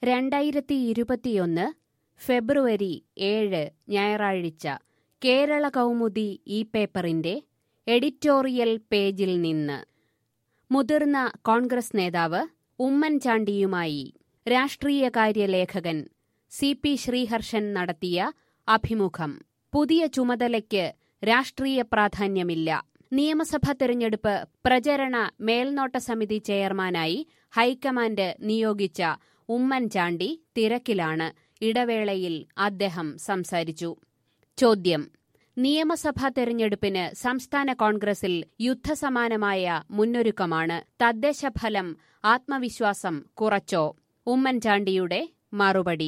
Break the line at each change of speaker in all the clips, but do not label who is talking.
രണ്ടായിരത്തി ഇരുപത്തിയൊന്ന് ഫെബ്രുവരി ഏഴ് ഞായറാഴ്ച കേരള കൗമുദി ഈ പേപ്പറിന്റെ എഡിറ്റോറിയൽ പേജിൽ നിന്ന് മുതിർന്ന കോൺഗ്രസ് നേതാവ് ഉമ്മൻചാണ്ടിയുമായി രാഷ്ട്രീയകാര്യ ലേഖകൻ സി പി ശ്രീഹർഷൻ നടത്തിയ അഭിമുഖം പുതിയ ചുമതലയ്ക്ക് രാഷ്ട്രീയ പ്രാധാന്യമില്ല നിയമസഭാ തെരഞ്ഞെടുപ്പ് പ്രചരണ മേൽനോട്ട സമിതി ചെയർമാനായി ഹൈക്കമാൻഡ് നിയോഗിച്ച ഉമ്മൻചാണ്ടി തിരക്കിലാണ് ഇടവേളയിൽ അദ്ദേഹം സംസാരിച്ചു ചോദ്യം നിയമസഭാ തെരഞ്ഞെടുപ്പിന് സംസ്ഥാന കോൺഗ്രസിൽ യുദ്ധസമാനമായ മുന്നൊരുക്കമാണ് തദ്ദേശഫലം ആത്മവിശ്വാസം കുറച്ചോ ഉമ്മൻചാണ്ടിയുടെ മറുപടി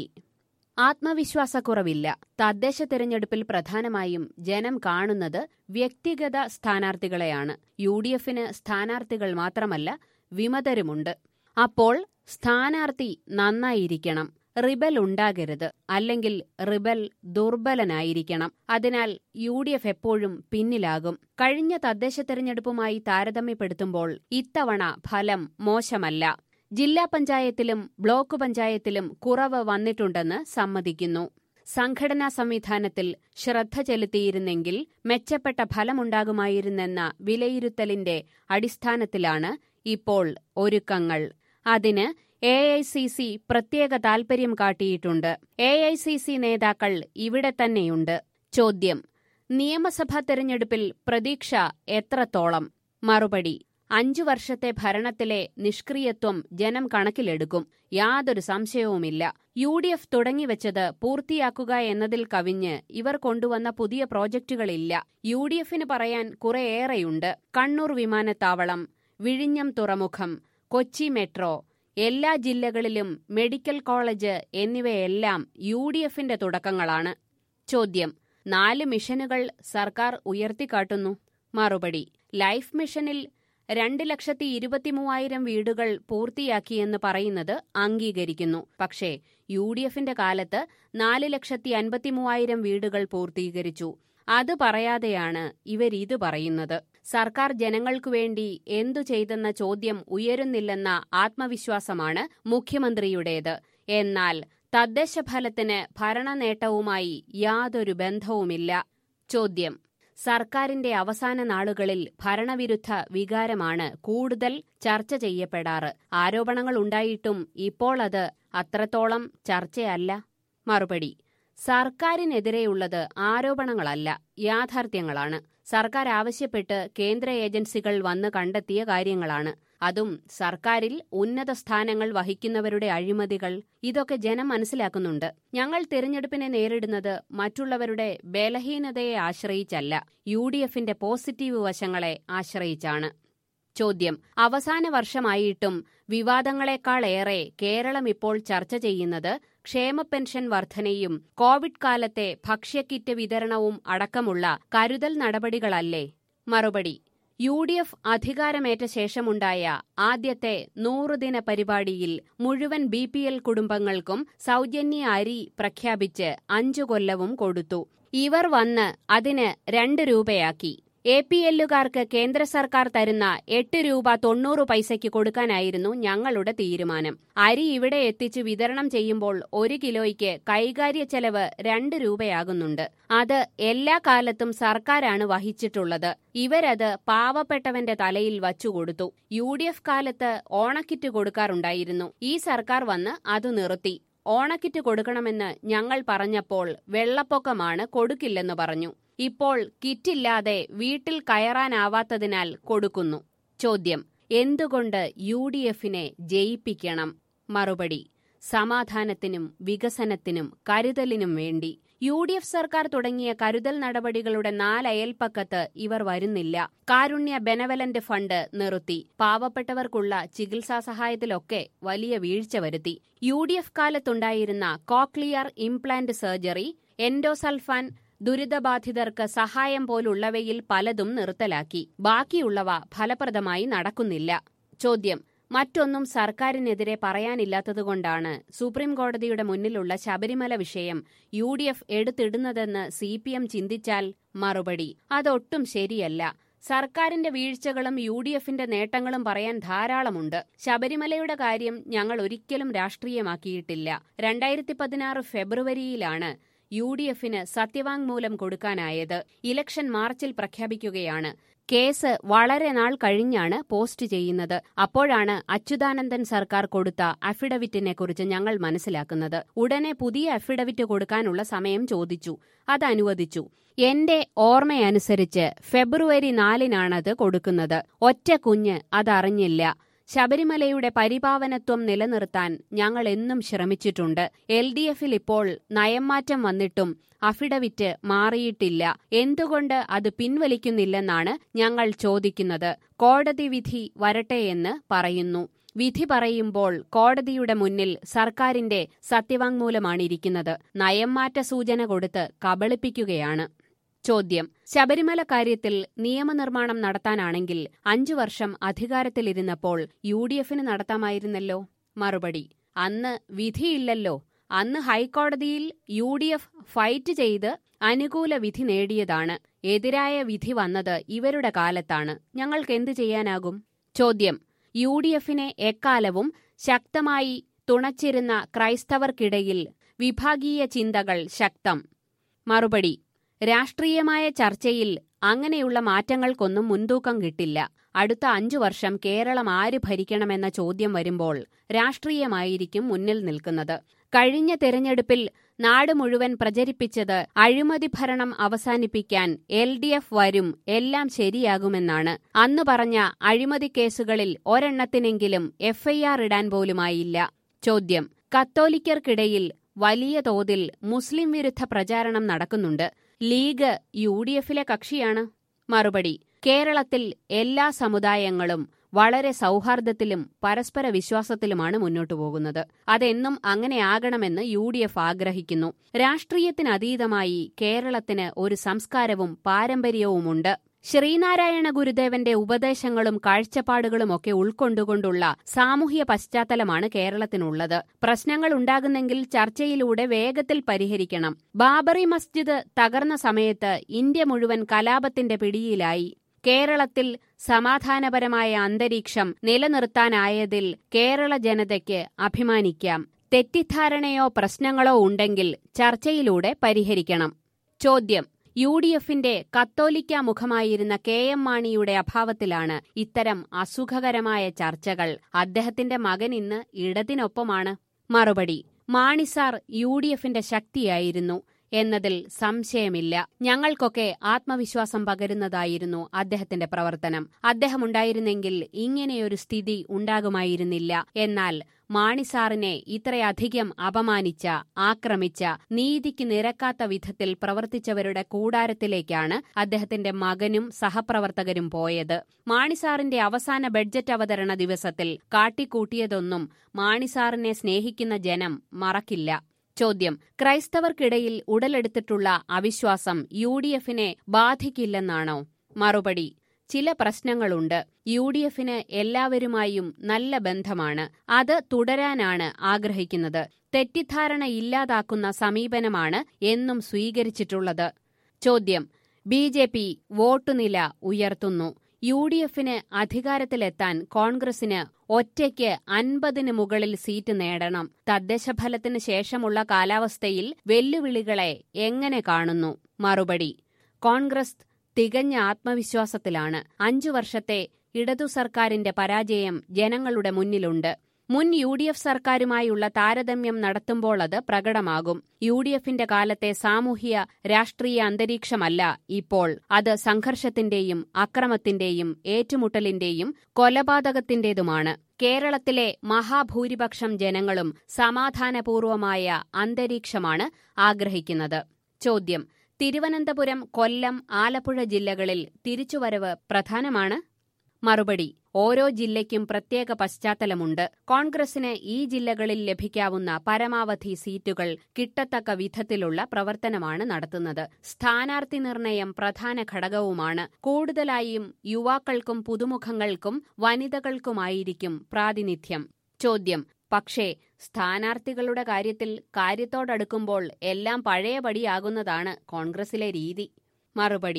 ആത്മവിശ്വാസക്കുറവില്ല തദ്ദേശ തെരഞ്ഞെടുപ്പിൽ പ്രധാനമായും ജനം കാണുന്നത് വ്യക്തിഗത സ്ഥാനാർത്ഥികളെയാണ് യു ഡി എഫിന് സ്ഥാനാർത്ഥികൾ മാത്രമല്ല വിമതരുമുണ്ട് അപ്പോൾ സ്ഥാനാർത്ഥി നന്നായിരിക്കണം റിബൽ ഉണ്ടാകരുത് അല്ലെങ്കിൽ റിബൽ ദുർബലനായിരിക്കണം അതിനാൽ യു ഡി എഫ് എപ്പോഴും പിന്നിലാകും കഴിഞ്ഞ തദ്ദേശ തെരഞ്ഞെടുപ്പുമായി താരതമ്യപ്പെടുത്തുമ്പോൾ ഇത്തവണ ഫലം മോശമല്ല ജില്ലാ പഞ്ചായത്തിലും ബ്ലോക്ക് പഞ്ചായത്തിലും കുറവ് വന്നിട്ടുണ്ടെന്ന് സമ്മതിക്കുന്നു സംഘടനാ സംവിധാനത്തിൽ ശ്രദ്ധ ചെലുത്തിയിരുന്നെങ്കിൽ മെച്ചപ്പെട്ട ഫലമുണ്ടാകുമായിരുന്നെന്ന വിലയിരുത്തലിന്റെ അടിസ്ഥാനത്തിലാണ് ഇപ്പോൾ ഒരുക്കങ്ങൾ അതിന് എ ഐ സി സി പ്രത്യേക താൽപര്യം കാട്ടിയിട്ടുണ്ട് എ ഐ സി സി നേതാക്കൾ ഇവിടെ തന്നെയുണ്ട് ചോദ്യം നിയമസഭാ തെരഞ്ഞെടുപ്പിൽ പ്രതീക്ഷ എത്രത്തോളം മറുപടി അഞ്ചു വർഷത്തെ ഭരണത്തിലെ നിഷ്ക്രിയത്വം ജനം കണക്കിലെടുക്കും യാതൊരു സംശയവുമില്ല യു ഡി എഫ് തുടങ്ങിവെച്ചത് പൂർത്തിയാക്കുക എന്നതിൽ കവിഞ്ഞ് ഇവർ കൊണ്ടുവന്ന പുതിയ പ്രോജക്റ്റുകളില്ല യു ഡി എഫിന് പറയാൻ കുറേയേറെയുണ്ട് കണ്ണൂർ വിമാനത്താവളം വിഴിഞ്ഞം തുറമുഖം കൊച്ചി മെട്രോ എല്ലാ ജില്ലകളിലും മെഡിക്കൽ കോളേജ് എന്നിവയെല്ലാം യു ഡി എഫിന്റെ തുടക്കങ്ങളാണ് ചോദ്യം നാല് മിഷനുകൾ സർക്കാർ ഉയർത്തിക്കാട്ടുന്നു മറുപടി ലൈഫ് മിഷനിൽ രണ്ട് ലക്ഷത്തി ഇരുപത്തിമൂവായിരം വീടുകൾ പൂർത്തിയാക്കിയെന്ന് പറയുന്നത് അംഗീകരിക്കുന്നു പക്ഷേ യു ഡി എഫിന്റെ കാലത്ത് നാല് ലക്ഷത്തി അൻപത്തിമൂവായിരം വീടുകൾ പൂർത്തീകരിച്ചു അത് പറയാതെയാണ് ഇവരിത് പറയുന്നത് സർക്കാർ ജനങ്ങൾക്കു വേണ്ടി എന്തു ചെയ്തെന്ന ചോദ്യം ഉയരുന്നില്ലെന്ന ആത്മവിശ്വാസമാണ് മുഖ്യമന്ത്രിയുടേത് എന്നാൽ തദ്ദേശഫലത്തിന് ഭരണനേട്ടവുമായി യാതൊരു ബന്ധവുമില്ല ചോദ്യം സർക്കാരിന്റെ അവസാന നാളുകളിൽ ഭരണവിരുദ്ധ വികാരമാണ് കൂടുതൽ ചർച്ച ചെയ്യപ്പെടാറ് ആരോപണങ്ങൾ ഉണ്ടായിട്ടും ഇപ്പോൾ അത് അത്രത്തോളം ചർച്ചയല്ല മറുപടി സർക്കാരിനെതിരെയുള്ളത് ആരോപണങ്ങളല്ല യാഥാർത്ഥ്യങ്ങളാണ് സർക്കാർ ആവശ്യപ്പെട്ട് കേന്ദ്ര ഏജൻസികൾ വന്ന് കണ്ടെത്തിയ കാര്യങ്ങളാണ് അതും സർക്കാരിൽ ഉന്നത സ്ഥാനങ്ങൾ വഹിക്കുന്നവരുടെ അഴിമതികൾ ഇതൊക്കെ ജനം മനസ്സിലാക്കുന്നുണ്ട് ഞങ്ങൾ തിരഞ്ഞെടുപ്പിനെ നേരിടുന്നത് മറ്റുള്ളവരുടെ ബലഹീനതയെ ആശ്രയിച്ചല്ല യു ഡി എഫിന്റെ പോസിറ്റീവ് വശങ്ങളെ ആശ്രയിച്ചാണ് ചോദ്യം അവസാന വർഷമായിട്ടും വിവാദങ്ങളെക്കാളേറെ കേരളം ഇപ്പോൾ ചർച്ച ചെയ്യുന്നത് ക്ഷേമ പെൻഷൻ വർധനയും കോവിഡ് കാലത്തെ ഭക്ഷ്യക്കിറ്റ് വിതരണവും അടക്കമുള്ള കരുതൽ നടപടികളല്ലേ മറുപടി യു ഡി എഫ് അധികാരമേറ്റ ശേഷമുണ്ടായ ആദ്യത്തെ നൂറുദിന പരിപാടിയിൽ മുഴുവൻ ബി പി എൽ കുടുംബങ്ങൾക്കും സൗജന്യ അരി പ്രഖ്യാപിച്ച് അഞ്ചു കൊല്ലവും കൊടുത്തു ഇവർ വന്ന് അതിന് രണ്ട് രൂപയാക്കി എ പി എല്ലുകാർക്ക് കേന്ദ്ര സർക്കാർ തരുന്ന എട്ട് രൂപ തൊണ്ണൂറ് പൈസയ്ക്ക് കൊടുക്കാനായിരുന്നു ഞങ്ങളുടെ തീരുമാനം അരി ഇവിടെ എത്തിച്ച് വിതരണം ചെയ്യുമ്പോൾ ഒരു കിലോയ്ക്ക് കൈകാര്യ ചെലവ് രണ്ട് രൂപയാകുന്നുണ്ട് അത് എല്ലാ കാലത്തും സർക്കാരാണ് വഹിച്ചിട്ടുള്ളത് ഇവരത് പാവപ്പെട്ടവന്റെ തലയിൽ വച്ചുകൊടുത്തു യു ഡി എഫ് കാലത്ത് ഓണക്കിറ്റ് കൊടുക്കാറുണ്ടായിരുന്നു ഈ സർക്കാർ വന്ന് അത് നിർത്തി ഓണക്കിറ്റ് കൊടുക്കണമെന്ന് ഞങ്ങൾ പറഞ്ഞപ്പോൾ വെള്ളപ്പൊക്കമാണ് കൊടുക്കില്ലെന്ന് പറഞ്ഞു ഇപ്പോൾ കിറ്റില്ലാതെ വീട്ടിൽ കയറാനാവാത്തതിനാൽ കൊടുക്കുന്നു ചോദ്യം എന്തുകൊണ്ട് യു ഡി എഫിനെ ജയിപ്പിക്കണം മറുപടി സമാധാനത്തിനും വികസനത്തിനും കരുതലിനും വേണ്ടി യു ഡി എഫ് സർക്കാർ തുടങ്ങിയ കരുതൽ നടപടികളുടെ നാലയൽപ്പക്കത്ത് ഇവർ വരുന്നില്ല കാരുണ്യ ബെനവലന്റ് ഫണ്ട് നിർത്തി പാവപ്പെട്ടവർക്കുള്ള ചികിത്സാ സഹായത്തിലൊക്കെ വലിയ വീഴ്ച വരുത്തി യു ഡി എഫ് കാലത്തുണ്ടായിരുന്ന കോക്ലിയർ ഇംപ്ലാന്റ് സർജറി എൻഡോസൾഫാൻ ദുരിതബാധിതർക്ക് സഹായം പോലുള്ളവയിൽ പലതും നിർത്തലാക്കി ബാക്കിയുള്ളവ ഫലപ്രദമായി നടക്കുന്നില്ല ചോദ്യം മറ്റൊന്നും സർക്കാരിനെതിരെ പറയാനില്ലാത്തതുകൊണ്ടാണ് സുപ്രീം കോടതിയുടെ മുന്നിലുള്ള ശബരിമല വിഷയം യു ഡി എഫ് എടുത്തിടുന്നതെന്ന് സി പി എം ചിന്തിച്ചാൽ മറുപടി അതൊട്ടും ശരിയല്ല സർക്കാരിന്റെ വീഴ്ചകളും യു ഡി എഫിന്റെ നേട്ടങ്ങളും പറയാൻ ധാരാളമുണ്ട് ശബരിമലയുടെ കാര്യം ഞങ്ങൾ ഒരിക്കലും രാഷ്ട്രീയമാക്കിയിട്ടില്ല രണ്ടായിരത്തി പതിനാറ് ഫെബ്രുവരിയിലാണ് യു ഡി എഫിന് സത്യവാങ്മൂലം കൊടുക്കാനായത് ഇലക്ഷൻ മാർച്ചിൽ പ്രഖ്യാപിക്കുകയാണ് കേസ് വളരെ നാൾ കഴിഞ്ഞാണ് പോസ്റ്റ് ചെയ്യുന്നത് അപ്പോഴാണ് അച്യുതാനന്ദൻ സർക്കാർ കൊടുത്ത അഫിഡവിറ്റിനെ കുറിച്ച് ഞങ്ങൾ മനസ്സിലാക്കുന്നത് ഉടനെ പുതിയ അഫിഡവിറ്റ് കൊടുക്കാനുള്ള സമയം ചോദിച്ചു അത് അനുവദിച്ചു എന്റെ ഓർമ്മയനുസരിച്ച് ഫെബ്രുവരി നാലിനാണത് കൊടുക്കുന്നത് ഒറ്റ കുഞ്ഞ് അതറിഞ്ഞില്ല ശബരിമലയുടെ പരിപാവനത്വം നിലനിർത്താൻ ഞങ്ങൾ എന്നും ശ്രമിച്ചിട്ടുണ്ട് എൽ ഡി എഫിൽ ഇപ്പോൾ നയംമാറ്റം വന്നിട്ടും അഫിഡവിറ്റ് മാറിയിട്ടില്ല എന്തുകൊണ്ട് അത് പിൻവലിക്കുന്നില്ലെന്നാണ് ഞങ്ങൾ ചോദിക്കുന്നത് കോടതി വിധി വരട്ടെയെന്ന് പറയുന്നു വിധി പറയുമ്പോൾ കോടതിയുടെ മുന്നിൽ സർക്കാരിന്റെ സത്യവാങ്മൂലമാണിരിക്കുന്നത് നയംമാറ്റ സൂചന കൊടുത്ത് കബളിപ്പിക്കുകയാണ് ചോദ്യം ശബരിമല കാര്യത്തിൽ നിയമനിർമ്മാണം നടത്താനാണെങ്കിൽ അഞ്ചു വർഷം അധികാരത്തിലിരുന്നപ്പോൾ യു ഡി എഫിന് നടത്താമായിരുന്നല്ലോ മറുപടി അന്ന് വിധിയില്ലല്ലോ അന്ന് ഹൈക്കോടതിയിൽ യു ഡി എഫ് ഫൈറ്റ് ചെയ്ത് അനുകൂല വിധി നേടിയതാണ് എതിരായ വിധി വന്നത് ഇവരുടെ കാലത്താണ് ഞങ്ങൾക്ക് എന്തു ചെയ്യാനാകും ചോദ്യം യു ഡി എഫിനെ എക്കാലവും ശക്തമായി തുണച്ചിരുന്ന ക്രൈസ്തവർക്കിടയിൽ വിഭാഗീയ ചിന്തകൾ ശക്തം മറുപടി രാഷ്ട്രീയമായ ചർച്ചയിൽ അങ്ങനെയുള്ള മാറ്റങ്ങൾക്കൊന്നും മുൻതൂക്കം കിട്ടില്ല അടുത്ത അഞ്ചു വർഷം കേരളം ആര് ഭരിക്കണമെന്ന ചോദ്യം വരുമ്പോൾ രാഷ്ട്രീയമായിരിക്കും മുന്നിൽ നിൽക്കുന്നത് കഴിഞ്ഞ തെരഞ്ഞെടുപ്പിൽ നാട് മുഴുവൻ പ്രചരിപ്പിച്ചത് അഴിമതി ഭരണം അവസാനിപ്പിക്കാൻ എൽ ഡി എഫ് വരും എല്ലാം ശരിയാകുമെന്നാണ് അന്ന് പറഞ്ഞ അഴിമതി കേസുകളിൽ ഒരെണ്ണത്തിനെങ്കിലും എഫ്ഐആർ ഇടാൻ പോലുമായില്ല ചോദ്യം കത്തോലിക്കർക്കിടയിൽ വലിയ തോതിൽ മുസ്ലിം വിരുദ്ധ പ്രചാരണം നടക്കുന്നുണ്ട് ലീഗ് യു ഡി എഫിലെ കക്ഷിയാണ് മറുപടി കേരളത്തിൽ എല്ലാ സമുദായങ്ങളും വളരെ സൗഹാർദ്ദത്തിലും പരസ്പര വിശ്വാസത്തിലുമാണ് മുന്നോട്ടു പോകുന്നത് അതെന്നും അങ്ങനെയാകണമെന്ന് യു ഡി എഫ് ആഗ്രഹിക്കുന്നു രാഷ്ട്രീയത്തിനതീതമായി കേരളത്തിന് ഒരു സംസ്കാരവും പാരമ്പര്യവുമുണ്ട് ശ്രീനാരായണ ഗുരുദേവന്റെ ഉപദേശങ്ങളും കാഴ്ചപ്പാടുകളുമൊക്കെ ഉൾക്കൊണ്ടുകൊണ്ടുള്ള സാമൂഹ്യ പശ്ചാത്തലമാണ് കേരളത്തിനുള്ളത് പ്രശ്നങ്ങൾ ഉണ്ടാകുന്നെങ്കിൽ ചർച്ചയിലൂടെ വേഗത്തിൽ പരിഹരിക്കണം ബാബറി മസ്ജിദ് തകർന്ന സമയത്ത് ഇന്ത്യ മുഴുവൻ കലാപത്തിന്റെ പിടിയിലായി കേരളത്തിൽ സമാധാനപരമായ അന്തരീക്ഷം നിലനിർത്താനായതിൽ കേരള ജനതയ്ക്ക് അഭിമാനിക്കാം തെറ്റിദ്ധാരണയോ പ്രശ്നങ്ങളോ ഉണ്ടെങ്കിൽ ചർച്ചയിലൂടെ പരിഹരിക്കണം ചോദ്യം യു ഡി എഫിന്റെ കത്തോലിക്ക മുഖമായിരുന്ന കെ എം മാണിയുടെ അഭാവത്തിലാണ് ഇത്തരം അസുഖകരമായ ചർച്ചകൾ അദ്ദേഹത്തിന്റെ മകൻ ഇന്ന് ഇടതിനൊപ്പമാണ് മറുപടി മാണിസാർ യു ഡി എഫിന്റെ ശക്തിയായിരുന്നു എന്നതിൽ സംശയമില്ല ഞങ്ങൾക്കൊക്കെ ആത്മവിശ്വാസം പകരുന്നതായിരുന്നു അദ്ദേഹത്തിന്റെ പ്രവർത്തനം അദ്ദേഹം ഉണ്ടായിരുന്നെങ്കിൽ ഇങ്ങനെയൊരു സ്ഥിതി ഉണ്ടാകുമായിരുന്നില്ല എന്നാൽ മാണിസാറിനെ ഇത്രയധികം അപമാനിച്ച ആക്രമിച്ച നീതിക്ക് നിരക്കാത്ത വിധത്തിൽ പ്രവർത്തിച്ചവരുടെ കൂടാരത്തിലേക്കാണ് അദ്ദേഹത്തിന്റെ മകനും സഹപ്രവർത്തകരും പോയത് മാണിസാറിന്റെ അവസാന ബഡ്ജറ്റ് അവതരണ ദിവസത്തിൽ കാട്ടിക്കൂട്ടിയതൊന്നും മാണിസാറിനെ സ്നേഹിക്കുന്ന ജനം മറക്കില്ല ചോദ്യം ക്രൈസ്തവർക്കിടയിൽ ഉടലെടുത്തിട്ടുള്ള അവിശ്വാസം യു ഡി എഫിനെ ബാധിക്കില്ലെന്നാണോ മറുപടി ചില പ്രശ്നങ്ങളുണ്ട് യു ഡി എഫിന് എല്ലാവരുമായും നല്ല ബന്ധമാണ് അത് തുടരാനാണ് ആഗ്രഹിക്കുന്നത് തെറ്റിദ്ധാരണ ഇല്ലാതാക്കുന്ന സമീപനമാണ് എന്നും സ്വീകരിച്ചിട്ടുള്ളത് ചോദ്യം ബി ജെ പി വോട്ടുനില ഉയർത്തുന്നു യു ഡി എഫിന് അധികാരത്തിലെത്താൻ കോൺഗ്രസിന് ഒറ്റയ്ക്ക് അൻപതിന് മുകളിൽ സീറ്റ് നേടണം തദ്ദേശഫലത്തിന് ശേഷമുള്ള കാലാവസ്ഥയിൽ വെല്ലുവിളികളെ എങ്ങനെ കാണുന്നു മറുപടി കോൺഗ്രസ് തികഞ്ഞ ആത്മവിശ്വാസത്തിലാണ് അഞ്ചു വർഷത്തെ ഇടതു സർക്കാരിന്റെ പരാജയം ജനങ്ങളുടെ മുന്നിലുണ്ട് മുൻ യു ഡി എഫ് സർക്കാരുമായുള്ള താരതമ്യം നടത്തുമ്പോൾ അത് പ്രകടമാകും യു ഡി എഫിന്റെ കാലത്തെ സാമൂഹ്യ രാഷ്ട്രീയ അന്തരീക്ഷമല്ല ഇപ്പോൾ അത് സംഘർഷത്തിന്റെയും അക്രമത്തിന്റെയും ഏറ്റുമുട്ടലിന്റെയും കൊലപാതകത്തിന്റേതുമാണ് കേരളത്തിലെ മഹാഭൂരിപക്ഷം ജനങ്ങളും സമാധാനപൂർവമായ അന്തരീക്ഷമാണ് ആഗ്രഹിക്കുന്നത് ചോദ്യം തിരുവനന്തപുരം കൊല്ലം ആലപ്പുഴ ജില്ലകളിൽ തിരിച്ചുവരവ് പ്രധാനമാണ് മറുപടി ഓരോ ജില്ലയ്ക്കും പ്രത്യേക പശ്ചാത്തലമുണ്ട് കോൺഗ്രസിന് ഈ ജില്ലകളിൽ ലഭിക്കാവുന്ന പരമാവധി സീറ്റുകൾ കിട്ടത്തക്ക വിധത്തിലുള്ള പ്രവർത്തനമാണ് നടത്തുന്നത് സ്ഥാനാർത്ഥി നിർണയം പ്രധാന ഘടകവുമാണ് കൂടുതലായും യുവാക്കൾക്കും പുതുമുഖങ്ങൾക്കും വനിതകൾക്കുമായിരിക്കും പ്രാതിനിധ്യം ചോദ്യം പക്ഷേ സ്ഥാനാർത്ഥികളുടെ കാര്യത്തിൽ കാര്യത്തോടടുക്കുമ്പോൾ എല്ലാം പഴയപടിയാകുന്നതാണ് കോൺഗ്രസിലെ രീതി മറുപടി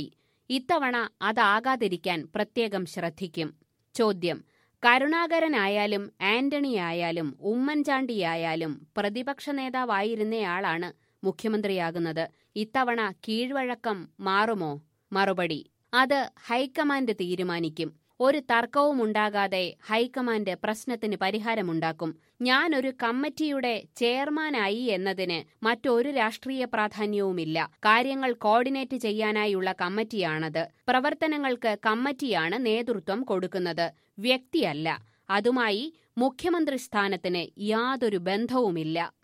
ഇത്തവണ അതാകാതിരിക്കാൻ പ്രത്യേകം ശ്രദ്ധിക്കും ചോദ്യം കരുണാകരനായാലും ആന്റണി ആയാലും ഉമ്മൻചാണ്ടിയായാലും പ്രതിപക്ഷ നേതാവായിരുന്നയാളാണ് മുഖ്യമന്ത്രിയാകുന്നത് ഇത്തവണ കീഴ്വഴക്കം മാറുമോ മറുപടി അത് ഹൈക്കമാൻഡ് തീരുമാനിക്കും ഒരു തർക്കവും ഉണ്ടാകാതെ ഹൈക്കമാൻഡ് പ്രശ്നത്തിന് പരിഹാരമുണ്ടാക്കും ഞാനൊരു കമ്മിറ്റിയുടെ ചെയർമാനായി എന്നതിന് മറ്റൊരു രാഷ്ട്രീയ പ്രാധാന്യവുമില്ല കാര്യങ്ങൾ കോർഡിനേറ്റ് ചെയ്യാനായുള്ള കമ്മിറ്റിയാണത് പ്രവർത്തനങ്ങൾക്ക് കമ്മിറ്റിയാണ് നേതൃത്വം കൊടുക്കുന്നത് വ്യക്തിയല്ല അതുമായി മുഖ്യമന്ത്രി സ്ഥാനത്തിന് യാതൊരു ബന്ധവുമില്ല